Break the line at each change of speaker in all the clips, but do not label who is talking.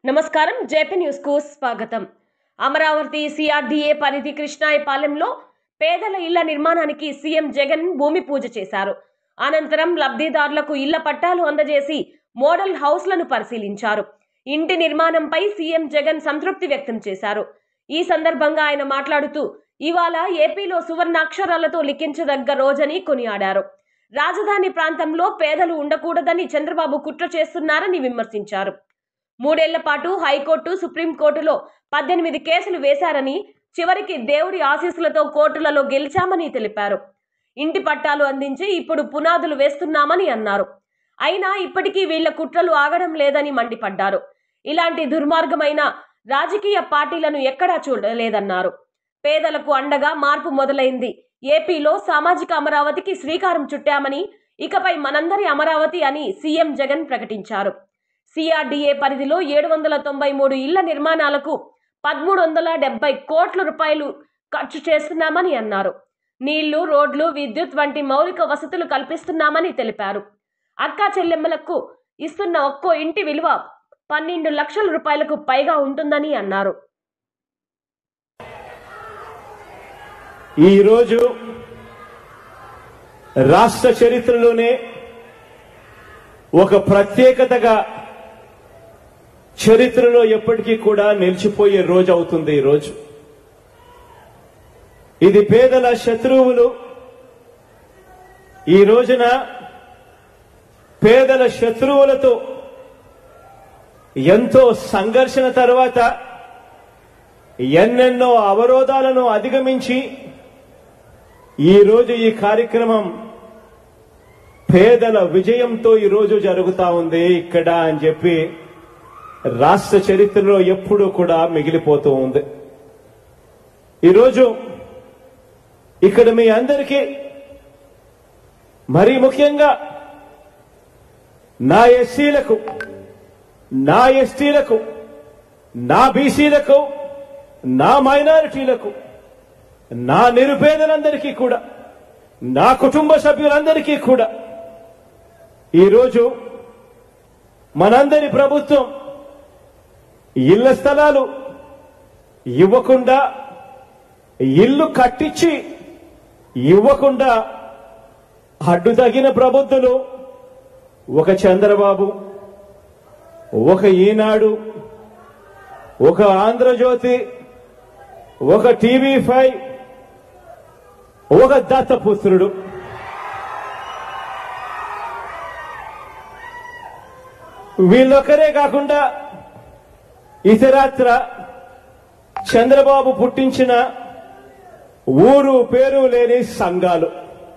నమస్కారం JP news కు స్వాగతం అమరావతి సిఆర్డీఏ పరిధి కృష్ణాయపాలెంలో పేదల ఇళ్ల నిర్మాణానికి సీఎం జగన్ భూమి పూజ చేశారు అనంతరం లబ్ధిదారులకు ఇళ్ల పట్టాలు అందజేసి మోడల్ హౌస్లను పరిశీలించారు ఇంటి నిర్మాణంపై సీఎం జగన్ సంతృప్తి వ్యక్తం చేశారు ఈ సందర్భంగా ఆయన మాట్లాడుతూ ఇవాళ ఏపీలో సువర్ణాక్షరాలతో లిఖించదగ్గ రోజని కొనియాడారు రాజధాని ప్రాంతంలో పేదలు ఉండకూడదని చంద్రబాబు కుట్ర చేస్తున్నారని విమర్శించారు మూడేళ్ల పాటు హైకోర్టు సుప్రీంకోర్టులో పద్దెనిమిది కేసులు వేశారని చివరికి దేవుడి ఆశీస్సులతో కోర్టులలో గెలిచామని తెలిపారు ఇంటి పట్టాలు అందించి ఇప్పుడు పునాదులు వేస్తున్నామని అన్నారు అయినా ఇప్పటికీ వీళ్ల కుట్రలు ఆగడం లేదని మండిపడ్డారు ఇలాంటి దుర్మార్గమైన రాజకీయ పార్టీలను ఎక్కడా చూడలేదన్నారు పేదలకు అండగా మార్పు మొదలైంది ఏపీలో సామాజిక అమరావతికి శ్రీకారం చుట్టామని ఇకపై మనందరి అమరావతి అని సీఎం జగన్ ప్రకటించారు సిఆర్డీఏ పరిధిలో ఏడు వందల తొంభై మూడు ఇళ్ల నిర్మాణాలకు పదమూడు వందల డెబ్బై కోట్ల రూపాయలు ఖర్చు చేస్తున్నామని అన్నారు నీళ్లు రోడ్లు విద్యుత్ వంటి మౌలిక వసతులు కల్పిస్తున్నామని తెలిపారు అక్కా చెల్లెమ్మలకు ఇస్తున్న ఒక్కో ఇంటి విలువ పన్నెండు లక్షల రూపాయలకు పైగా ఉంటుందని అన్నారు
ఈరోజు రాష్ట్ర చరిత్రలోనే ఒక ప్రత్యేకతగా చరిత్రలో ఎప్పటికీ కూడా నిలిచిపోయే రోజు అవుతుంది ఈ రోజు ఇది పేదల శత్రువులు ఈ రోజున పేదల శత్రువులతో ఎంతో సంఘర్షణ తర్వాత ఎన్నెన్నో అవరోధాలను అధిగమించి ఈ రోజు ఈ కార్యక్రమం పేదల విజయంతో ఈ రోజు జరుగుతా ఉంది ఇక్కడ అని చెప్పి రాష్ట్ర చరిత్రలో ఎప్పుడూ కూడా మిగిలిపోతూ ఉంది ఈరోజు ఇక్కడ మీ అందరికీ మరీ ముఖ్యంగా నా ఎస్సీలకు నా ఎస్టీలకు నా బీసీలకు నా మైనారిటీలకు నా నిరుపేదలందరికీ కూడా నా కుటుంబ సభ్యులందరికీ కూడా ఈరోజు మనందరి ప్రభుత్వం ఇళ్ల స్థలాలు ఇవ్వకుండా ఇల్లు కట్టించి ఇవ్వకుండా అడ్డు తగిన ప్రబుద్ధులు ఒక చంద్రబాబు ఒక ఈనాడు ఒక ఆంధ్రజ్యోతి ఒక టీవీ ఫైవ్ ఒక దత్తపుత్రుడు వీళ్ళొక్కరే కాకుండా ఇతరత్ర చంద్రబాబు పుట్టించిన ఊరు పేరు లేని సంఘాలు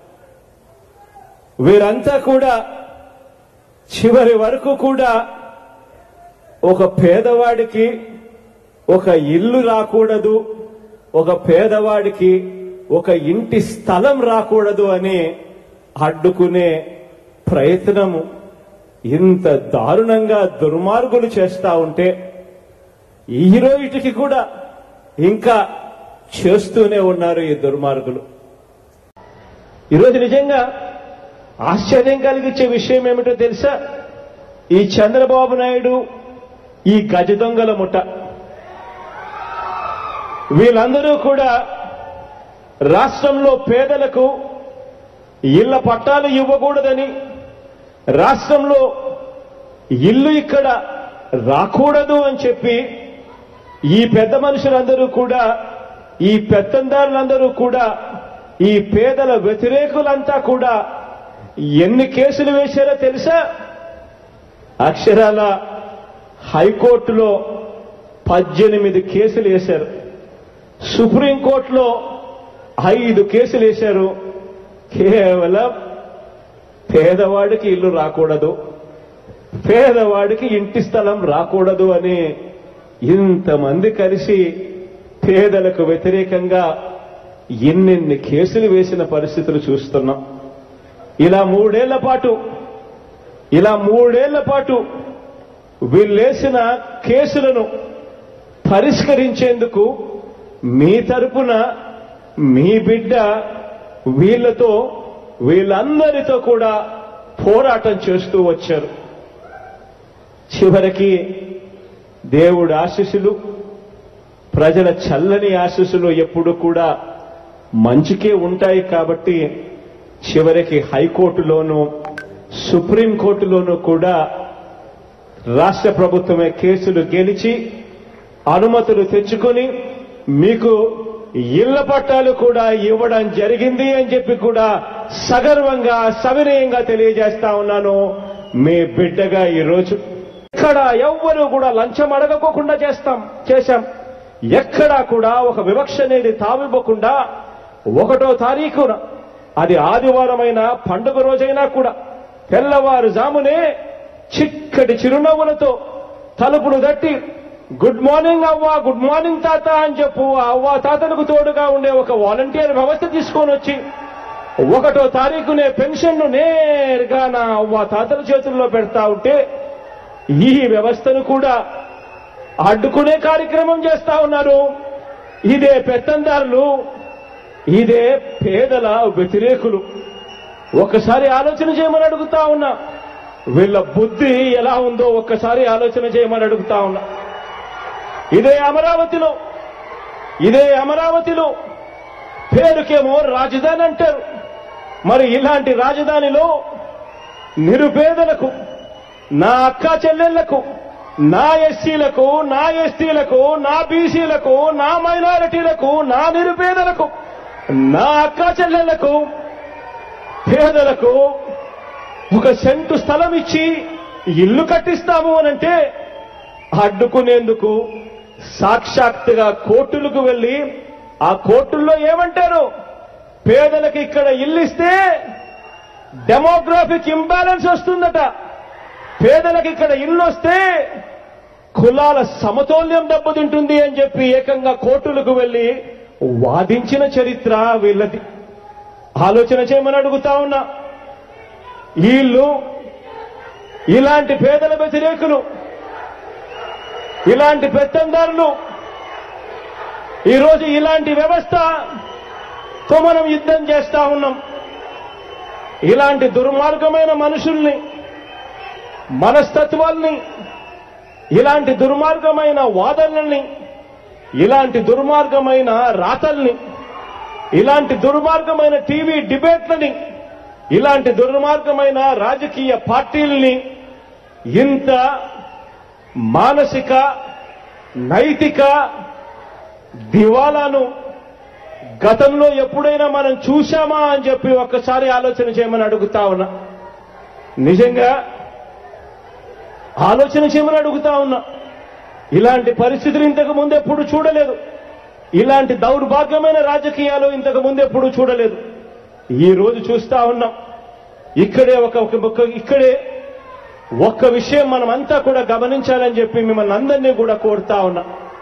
వీరంతా కూడా చివరి వరకు కూడా ఒక పేదవాడికి ఒక ఇల్లు రాకూడదు ఒక పేదవాడికి ఒక ఇంటి స్థలం రాకూడదు అని అడ్డుకునే ప్రయత్నము ఇంత దారుణంగా దుర్మార్గులు చేస్తా ఉంటే ఈ రోజుకి కూడా ఇంకా చేస్తూనే ఉన్నారు ఈ దుర్మార్గులు ఈరోజు నిజంగా ఆశ్చర్యం కలిగించే విషయం ఏమిటో తెలుసా ఈ చంద్రబాబు నాయుడు ఈ గజ దొంగల ముఠ వీళ్ళందరూ కూడా రాష్ట్రంలో పేదలకు ఇళ్ల పట్టాలు ఇవ్వకూడదని రాష్ట్రంలో ఇల్లు ఇక్కడ రాకూడదు అని చెప్పి ఈ పెద్ద మనుషులందరూ కూడా ఈ పెత్తందారులందరూ కూడా ఈ పేదల వ్యతిరేకులంతా కూడా ఎన్ని కేసులు వేశారో తెలుసా అక్షరాల హైకోర్టులో పద్దెనిమిది కేసులు వేశారు సుప్రీంకోర్టులో ఐదు కేసులు వేశారు కేవలం పేదవాడికి ఇల్లు రాకూడదు పేదవాడికి ఇంటి స్థలం రాకూడదు అని ఇంతమంది కలిసి పేదలకు వ్యతిరేకంగా ఎన్నెన్ని కేసులు వేసిన పరిస్థితులు చూస్తున్నాం ఇలా మూడేళ్ల పాటు ఇలా మూడేళ్ల పాటు వీళ్ళేసిన కేసులను పరిష్కరించేందుకు మీ తరపున మీ బిడ్డ వీళ్లతో వీళ్ళందరితో కూడా పోరాటం చేస్తూ వచ్చారు చివరికి దేవుడి ఆశీస్సులు ప్రజల చల్లని ఆశీస్సులు ఎప్పుడు కూడా మంచికే ఉంటాయి కాబట్టి చివరికి హైకోర్టులోనూ సుప్రీంకోర్టులోనూ కూడా రాష్ట్ర ప్రభుత్వమే కేసులు గెలిచి అనుమతులు తెచ్చుకొని మీకు ఇళ్ల పట్టాలు కూడా ఇవ్వడం జరిగింది అని చెప్పి కూడా సగర్వంగా సవినయంగా తెలియజేస్తా ఉన్నాను మీ బిడ్డగా ఈరోజు ఇక్కడ ఎవ్వరూ కూడా లంచం అడగకోకుండా చేస్తాం చేశాం ఎక్కడా కూడా ఒక వివక్ష అనేది తావివ్వకుండా ఒకటో తారీఖున అది ఆదివారమైన పండుగ రోజైనా కూడా తెల్లవారుజామునే చిక్కటి చిరునవ్వులతో తలుపులు తట్టి గుడ్ మార్నింగ్ అవ్వ గుడ్ మార్నింగ్ తాత అని చెప్పు ఆ అవ్వ తాతలకు తోడుగా ఉండే ఒక వాలంటీర్ వ్యవస్థ తీసుకొని వచ్చి ఒకటో తారీఖునే పెన్షన్ను నేరుగా నా అవ్వ తాతల చేతుల్లో పెడతా ఉంటే ఈ వ్యవస్థను కూడా అడ్డుకునే కార్యక్రమం చేస్తా ఉన్నారు ఇదే పెత్తందారులు ఇదే పేదల వ్యతిరేకులు ఒక్కసారి ఆలోచన చేయమని అడుగుతా ఉన్నా వీళ్ళ బుద్ధి ఎలా ఉందో ఒక్కసారి ఆలోచన చేయమని అడుగుతా ఉన్నా ఇదే అమరావతిలో ఇదే అమరావతిలో పేరుకేమో రాజధాని అంటారు మరి ఇలాంటి రాజధానిలో నిరుపేదలకు నా అక్క చెల్లెళ్లకు నా ఎస్సీలకు నా ఎస్టీలకు నా బీసీలకు నా మైనారిటీలకు నా నిరుపేదలకు నా అక్క చెల్లెళ్లకు పేదలకు ఒక సెంటు స్థలం ఇచ్చి ఇల్లు కట్టిస్తాము అనంటే అడ్డుకునేందుకు సాక్షాత్తుగా కోర్టులకు వెళ్లి ఆ కోర్టుల్లో ఏమంటారు పేదలకు ఇక్కడ ఇల్లు ఇస్తే డెమోగ్రాఫిక్ ఇంబ్యాలెన్స్ వస్తుందట పేదలకు ఇక్కడ ఇల్లు వస్తే కులాల సమతౌల్యం దెబ్బతింటుంది అని చెప్పి ఏకంగా కోర్టులకు వెళ్లి వాదించిన చరిత్ర వీళ్ళది ఆలోచన చేయమని అడుగుతా ఉన్నా వీళ్ళు ఇలాంటి పేదల వ్యతిరేకులు ఇలాంటి పెత్తందారులు ఈరోజు ఇలాంటి వ్యవస్థతో మనం యుద్ధం చేస్తా ఉన్నాం ఇలాంటి దుర్మార్గమైన మనుషుల్ని మనస్తత్వాల్ని ఇలాంటి దుర్మార్గమైన వాదనల్ని ఇలాంటి దుర్మార్గమైన రాతల్ని ఇలాంటి దుర్మార్గమైన టీవీ డిబేట్లని ఇలాంటి దుర్మార్గమైన రాజకీయ పార్టీల్ని ఇంత మానసిక నైతిక దివాలాను గతంలో ఎప్పుడైనా మనం చూశామా అని చెప్పి ఒక్కసారి ఆలోచన చేయమని అడుగుతా ఉన్నా నిజంగా ఆలోచన చేయమని అడుగుతా ఉన్నా ఇలాంటి పరిస్థితులు ఇంతకు ముందు ఎప్పుడు చూడలేదు ఇలాంటి దౌర్భాగ్యమైన రాజకీయాలు ఇంతకు ముందు ఎప్పుడు చూడలేదు ఈ రోజు చూస్తా ఉన్నాం ఇక్కడే ఒక ఒక- ఒక- ఇక్కడే ఒక్క విషయం మనం అంతా కూడా గమనించాలని చెప్పి మిమ్మల్ని అందరినీ కూడా కోరుతా ఉన్నా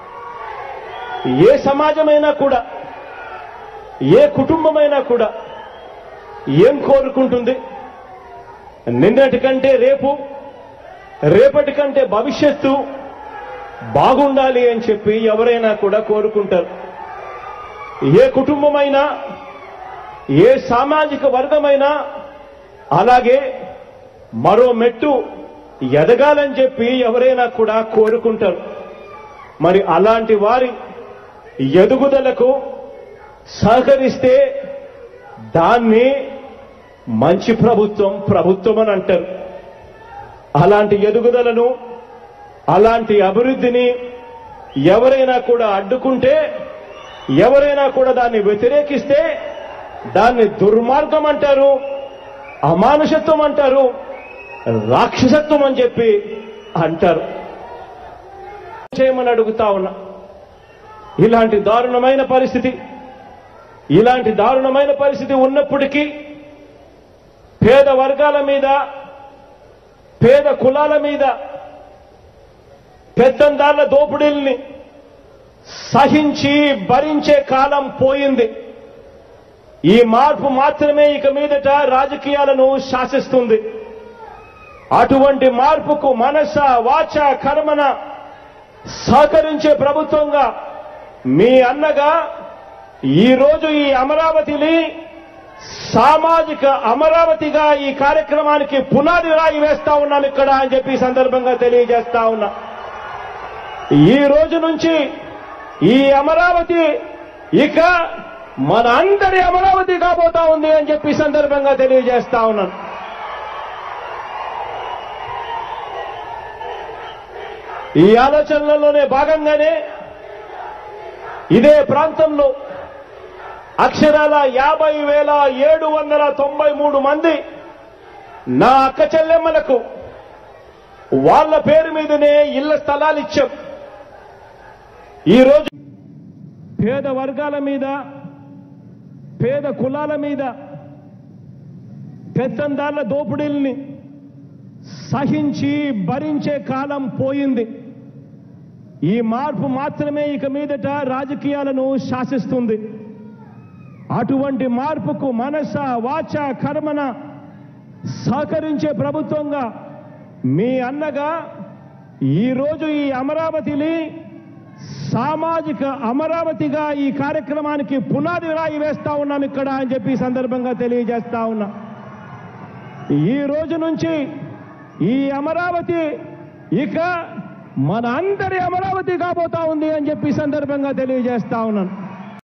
ఏ సమాజమైనా కూడా ఏ కుటుంబమైనా కూడా ఏం కోరుకుంటుంది నిన్నటి కంటే రేపు రేపటి కంటే భవిష్యత్తు బాగుండాలి అని చెప్పి ఎవరైనా కూడా కోరుకుంటారు ఏ కుటుంబమైనా ఏ సామాజిక వర్గమైనా అలాగే మరో మెట్టు ఎదగాలని చెప్పి ఎవరైనా కూడా కోరుకుంటారు మరి అలాంటి వారి ఎదుగుదలకు సహకరిస్తే దాన్ని మంచి ప్రభుత్వం ప్రభుత్వం అని అంటారు అలాంటి ఎదుగుదలను అలాంటి అభివృద్ధిని ఎవరైనా కూడా అడ్డుకుంటే ఎవరైనా కూడా దాన్ని వ్యతిరేకిస్తే దాన్ని దుర్మార్గం అంటారు అమానుషత్వం అంటారు రాక్షసత్వం అని చెప్పి అంటారు చేయమని అడుగుతా ఉన్నా ఇలాంటి దారుణమైన పరిస్థితి ఇలాంటి దారుణమైన పరిస్థితి ఉన్నప్పటికీ పేద వర్గాల మీద పేద కులాల మీద పెత్తందారుల దోపిడీల్ని సహించి భరించే కాలం పోయింది ఈ మార్పు మాత్రమే ఇక మీదట రాజకీయాలను శాసిస్తుంది అటువంటి మార్పుకు మనస వాచ కర్మన సహకరించే ప్రభుత్వంగా మీ అన్నగా ఈ రోజు ఈ అమరావతిని సామాజిక అమరావతిగా ఈ కార్యక్రమానికి పునాది రాయి వేస్తా ఉన్నాం ఇక్కడ అని చెప్పి ఈ సందర్భంగా తెలియజేస్తా ఉన్నా ఈ రోజు నుంచి ఈ అమరావతి ఇక మన అందరి అమరావతి కాబోతా ఉంది అని చెప్పి ఈ సందర్భంగా తెలియజేస్తా ఉన్నాను ఈ ఆలోచనలలోనే భాగంగానే ఇదే ప్రాంతంలో అక్షరాల యాభై వేల ఏడు వందల తొంభై మూడు మంది నా అక్క చెల్లెమ్మలకు వాళ్ళ పేరు మీదనే ఇళ్ల స్థలాలు ఇచ్చాం ఈరోజు పేద వర్గాల మీద పేద కులాల మీద పెత్తందారుల దోపిడీల్ని సహించి భరించే కాలం పోయింది ఈ మార్పు మాత్రమే ఇక మీదట రాజకీయాలను శాసిస్తుంది అటువంటి మార్పుకు మనస వాచ కర్మన సహకరించే ప్రభుత్వంగా మీ అన్నగా ఈరోజు ఈ అమరావతిని సామాజిక అమరావతిగా ఈ కార్యక్రమానికి పునాది రాయి వేస్తా ఉన్నాం ఇక్కడ అని చెప్పి ఈ సందర్భంగా తెలియజేస్తా ఉన్నా ఈ రోజు నుంచి ఈ అమరావతి ఇక మన అందరి అమరావతి కాబోతా ఉంది అని చెప్పి ఈ సందర్భంగా తెలియజేస్తా ఉన్నాను